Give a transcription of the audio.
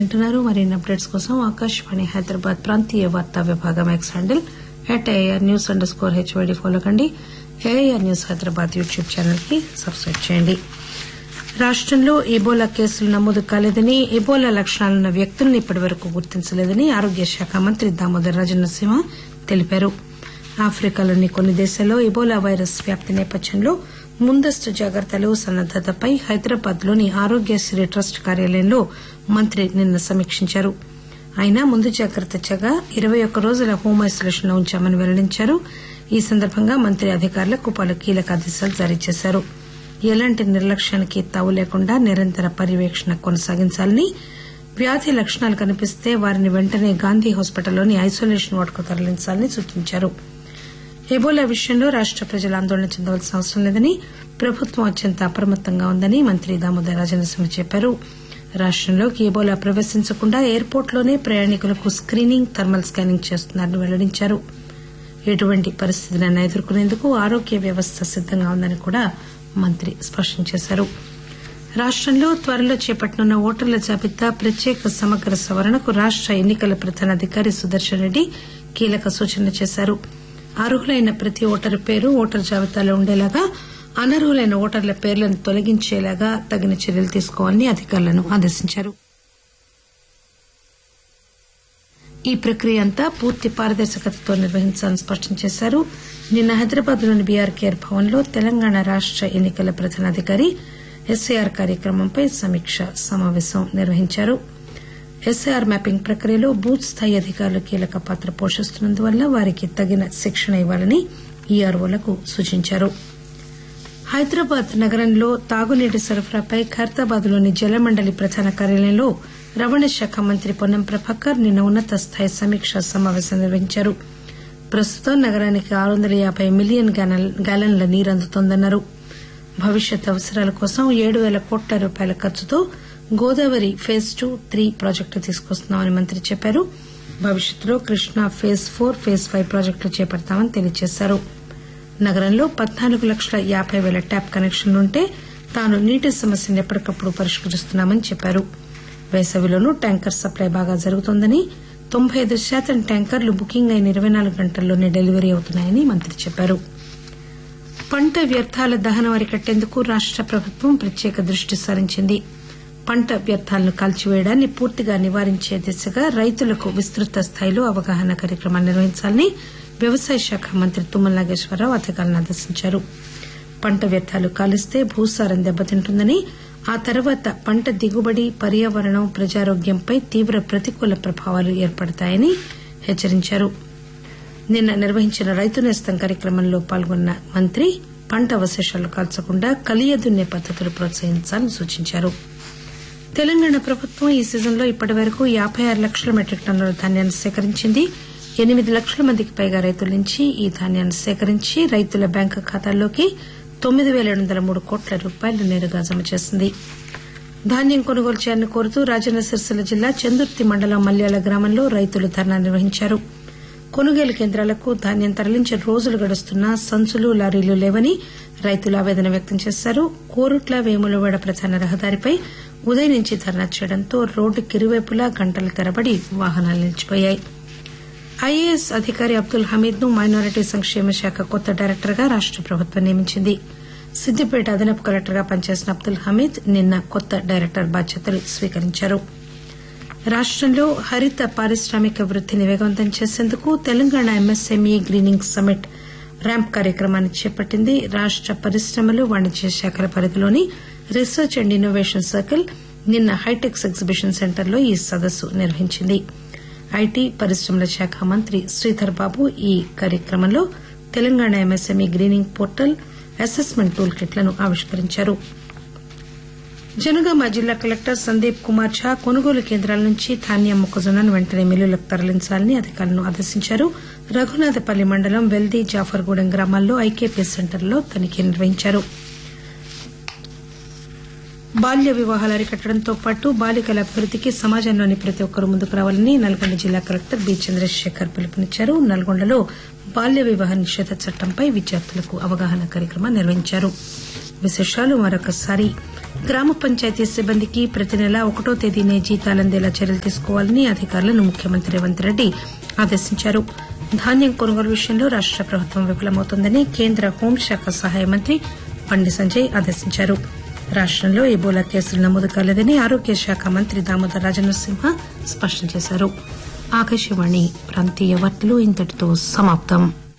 వింటున్నారు మరిన్ని అప్డేట్స్ కోసం ఆకాశవాణి హైదరాబాద్ ప్రాంతీయ వార్తా విభాగం X handle at AR news underscore HYD follow కండి AR news Hyderabad YouTube channel కి సబ్స్క్రైబ్ చేయండి రాష్టంలో ఇబోలా కేసులు నమోదు కాలేదని ఇబోలా లక్షణాలున్న వ్యక్తులను ఇప్పటివరకు గుర్తించలేదని ఆరోగ్య శాఖ మంత్రి దామోదర్ రాజనరసింహ తెలిపారు ఆఫ్రికాలోని కొన్ని దేశాల్లో ఇబోలా వైరస్ వ్యాప్తి నేపథ్యంలో ముందస్తు జాగ్రత్తలు సన్నద్దతపై హైదరాబాద్ లోని ఆరోగ్యశ్రీ ట్రస్ట్ కార్యాలయంలో మంత్రి నిన్న సమీక్షించారు ఆయన ముందు జాగ్రత్త చర్యగా ఇరవై ఒక్క రోజుల హోం ఐసోలేషన్ లో ఉంచామని వెల్లడించారు ఈ సందర్భంగా మంత్రి అధికారులకు పలు కీలక ఆదేశాలు జారీ చేశారు ఎలాంటి నిర్లక్ష్యానికి తావు లేకుండా నిరంతర పర్యవేక్షణ కొనసాగించాలని వ్యాధి లక్షణాలు కనిపిస్తే వారిని వెంటనే గాంధీ హాస్పిటల్లోని ఐసోలేషన్ వార్డుకు తరలించాలని సూచించారు ఎబోలా విషయంలో రాష్ట ప్రజలు ఆందోళన చెందవలసిన అవసరం లేదని ప్రభుత్వం అత్యంత అప్రమత్తంగా ఉందని మంత్రి దామోదర్ రాజనరసింహ చెప్పారు రాష్టంలోకి ఎబోలా ప్రవేశించకుండా ఎయిర్పోర్ట్ లోనే ప్రయాణికులకు స్కీనింగ్ థర్మల్ స్కానింగ్ చేస్తున్నారని వెల్లడించారు ఎటువంటి పరిస్థితులైనా ఎదుర్కొనేందుకు ఆరోగ్య వ్యవస్థ సిద్దంగా ఉందని కూడా మంత్రి స్పష్టం చేశారు రాష్టంలో త్వరలో చేపట్టనున్న ఓటర్ల జాబితా ప్రత్యేక సమగ్ర సవరణకు రాష్ట ఎన్నికల ప్రధానాధికారి సుదర్శన్ రెడ్డి కీలక సూచనలు చేశారు అర్హులైన ప్రతి ఓటరు పేరు ఓటరు జాబితాలో ఉండేలాగా అనర్హులైన ఓటర్ల పేర్లను తొలగించేలాగా తగిన చర్యలు తీసుకోవాలని అధికారులను ఆదేశించారు ఈ ప్రక్రియ అంతా పూర్తి పారదర్శకతతో నిర్వహించాలని స్పష్టం చేశారు నిన్న హైదరాబాద్ లోని బీఆర్ కేర్ భవన్ లో తెలంగాణ రాష్ట ఎన్నికల ప్రధానాధికారి ఎస్ఐఆర్ కార్యక్రమంపై సమీక్ష సమావేశం నిర్వహించారు ఎస్ఐఆర్ మ్యాపింగ్ ప్రక్రియలో బూత్ స్థాయి అధికారులు కీలక పాత్ర పోషిస్తున్నందువల్ల వారికి తగిన శిక్షణ ఇవ్వాలని ఈఆర్ఓలకు సూచించారు హైదరాబాద్ నగరంలో తాగునీటి సరఫరాపై ఖైరతాబాద్ లోని జలమండలి ప్రధాన కార్యాలయంలో రవాణా శాఖ మంత్రి పొన్నం ప్రభాకర్ నిన్న ఉన్నత స్థాయి సమీక్షా సమావేశం నిర్వహించారు ప్రస్తుతం నగరానికి ఆరు వందల యాబై మిలియన్ గ్యాలన్ల నీరు అందుతోందన్నారు భవిష్యత్ అవసరాల కోసం ఏడు పేల కోట్ల రూపాయల ఖర్చుతో గోదావరి ఫేజ్ టూ త్రీ ప్రాజెక్టులు తీసుకొస్తున్నామని మంత్రి చెప్పారు భవిష్యత్తులో Krishna phase four phase five ప్రాజెక్టులు చేపడతామని తెలియజేశారు నగరంలో పద్నాలుగు లక్షల యాబై పేల ట్యాప్ కనెక్షన్లుంటే తాను నీటి సమస్యను ఎప్పటికప్పుడు పరిష్కరిస్తున్నామని చెప్పారు వేసవిలోనూ ట్యాంకర్ సప్లై బాగా జరుగుతోందని తొంభై ఐదు శాతం ట్యాంకర్లు బుకింగ్ అయిన ఇరవై నాలుగు గంటల్లోనే డెలివరీ అవుతున్నాయని మంత్రి చెప్పారు పంట వ్యర్థాల దహనం అరికట్టేందుకు రాష్ట ప్రభుత్వం ప్రత్యేక దృష్టి సారించింది పంట వ్యర్థాలను కాల్చివేయడాన్ని పూర్తిగా నివారించే దిశగా రైతులకు విస్తృత స్థాయిలో అవగాహన కార్యక్రమాలు నిర్వహించాలని వ్యవసాయ శాఖ మంత్రి తుమ్మల నాగేశ్వరరావు అధికారులను ఆదేశించారు పంట వ్యర్థాలు కాలిస్తే భూసారం దెబ్బతింటుందని ఆ తర్వాత పంట దిగుబడి పర్యావరణం ప్రజారోగ్యంపై తీవ్ర ప్రతికూల ప్రభావాలు ఏర్పడతాయని హెచ్చరించారు నిన్న నిర్వహించిన రైతు నేస్తం కార్యక్రమంలో పాల్గొన్న మంత్రి పంట అవశేషాలు కాల్చకుండా కలియదున్నే పద్దతులు ప్రోత్సహించాలని సూచించారు తెలంగాణ ప్రభుత్వం ఈ సీజన్లో ఇప్పటివరకు యాబై ఆరు లక్షల మెట్రిక్ టన్నుల ధాన్యాన్ని సేకరించింది ఎనిమిది లక్షల మందికి పైగా రైతుల నుంచి ఈ ధాన్యాన్ని సేకరించి రైతుల బ్యాంకు ఖాతాల్లోకి తొమ్మిది పేల ఏడు వందల మూడు కోట్ల రూపాయలు నేరుగా జమ చేసింది ధాన్యం కొనుగోలు చేయాలని కోరుతూ రాజన్న సిరిసిల్ల జిల్లా చందుర్తి మండలం మల్యాల గ్రామంలో రైతులు ధర్నా నిర్వహించారు కొనుగోలు కేంద్రాలకు ధాన్యం తరలించి రోజులు గడుస్తున్నా సంచులు లారీలు లేవని రైతులు ఆవేదన వ్యక్తం చేశారు కోరుట్ల వేములవాడ ప్రధాన రహదారిపై ఉదయం నుంచి ధర్నా చేయడంతో రోడ్డుకి ఇరువైపులా గంటల తరబడి వాహనాలు నిలిచిపోయాయి ఐఏఎస్ అధికారి అబ్దుల్ హమీద్ ను మైనారిటీ సంక్షేమ శాఖ కొత్త డైరెక్టర్ గా రాష్ట ప్రభుత్వం నియమించింది సిద్దిపేట అదనపు కలెక్టర్ గా పనిచేసిన అబ్దుల్ హమీద్ నిన్న కొత్త డైరెక్టర్ బాధ్యతలు స్వీకరించారు రాష్టంలో హరిత పారిశ్రామిక వృద్దిని వేగవంతం చేసేందుకు Telangana MSME greening summit ramp కార్యక్రమాన్ని చేపట్టింది రాష్ట పరిశ్రమలు వాణిజ్య శాఖల పరిధిలోని రీసెర్చ్ అండ్ ఇన్నోవేషన్ సర్కిల్ నిన్న హైటెక్స్ ఎగ్జిబిషన్ సెంటర్లో ఈ సదస్సు నిర్వహించింది ఐటీ పరిశ్రమల శాఖ మంత్రి శ్రీధర్ బాబు ఈ కార్యక్రమంలో Telangana MSME greening portal assessment tool కిట్లను ఆవిష్కరించారు జనగామ జిల్లా కలెక్టర్ సందీప్ కుమార్ ఝా కొనుగోలు కేంద్రాల నుంచి ధాన్యం మొక్కజొన్నను వెంటనే మిల్లులకు తరలించాలని అధికారులను ఆదేశించారు రఘునాథపల్లి మండలం వెల్దీ జాఫర్గూడెం గ్రామాల్లో ఐకేపీ సెంటర్లో తనిఖీ నిర్వహించారు బాల్య వివాహాలు అరికట్టడంతో పాటు బాలికల అభివృద్దికి సమాజంలోని ప్రతి ఒక్కరూ ముందుకు రావాలని నల్గొండ జిల్లా కలెక్టర్ బి చంద్రశేఖర్ పిలుపునిచ్చారు నల్గొండలో బాల్య వివాహ నిషేధ చట్టంపై విద్యార్థులకు అవగాహన కార్యక్రమం నిర్వహించారు విశేషాలు మరొకసారి గ్రామ పంచాయతీ సిబ్బందికి ప్రతి నెల ఒకటో తేదీనే జీతాలందేలా చర్యలు తీసుకోవాలని అధికారులను ముఖ్యమంత్రి రేవంత్ రెడ్డి ఆదేశించారు ధాన్యం కొనుగోలు విషయంలో రాష్ట ప్రభుత్వం విఫలమవుతోందని కేంద్ర హోంశాఖ సహాయ మంత్రి బండి సంజయ్ ఆదేశించారు రాష్టంలో ఎబోలా కేసులు నమోదు కాలేదని ఆరోగ్య శాఖ మంత్రి దామోదర్ రాజనరసింహ స్పష్టం చేశారు ఆకాశవాణి ప్రాంతీయ వార్తలు ఇంతటితో సమాప్తం